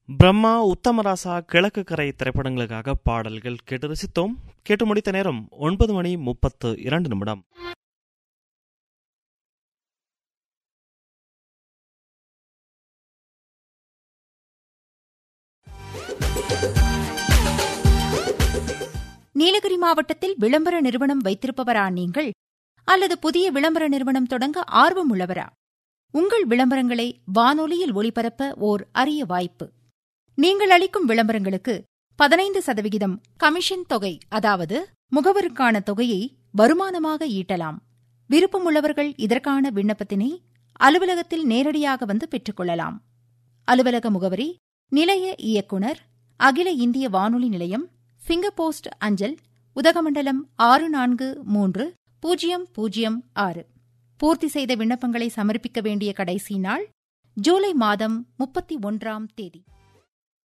பிரம்மா உத்தமராசா கிழக்கு கரை திரைப்படங்களுக்காக பாடல்கள் கேட்டு ரசித்தோம் கேட்டு முடித்த நேரம் ஒன்பது மணி முப்பத்து இரண்டு நிமிடம் நீலகிரி மாவட்டத்தில் விளம்பர நிறுவனம் வைத்திருப்பவரா நீங்கள் அல்லது புதிய விளம்பர நிறுவனம் தொடங்க ஆர்வம் உள்ளவரா உங்கள் விளம்பரங்களை வானொலியில் ஒளிபரப்ப ஓர் அரிய வாய்ப்பு நீங்கள் அளிக்கும் விளம்பரங்களுக்கு பதினைந்து சதவிகிதம் கமிஷன் தொகை அதாவது முகவருக்கான தொகையை வருமானமாக ஈட்டலாம் விருப்பமுள்ளவர்கள் இதற்கான விண்ணப்பத்தினை அலுவலகத்தில் நேரடியாக வந்து பெற்றுக்கொள்ளலாம் அலுவலக முகவரி நிலைய இயக்குனர் அகில இந்திய வானொலி நிலையம் ஃபிங்கர் போஸ்ட் அஞ்சல் உதகமண்டலம் ஆறு நான்கு மூன்று பூஜ்ஜியம் பூஜ்ஜியம் ஆறு பூர்த்தி செய்த விண்ணப்பங்களை சமர்ப்பிக்க வேண்டிய கடைசி நாள் ஜூலை மாதம் முப்பத்தி ஒன்றாம் தேதி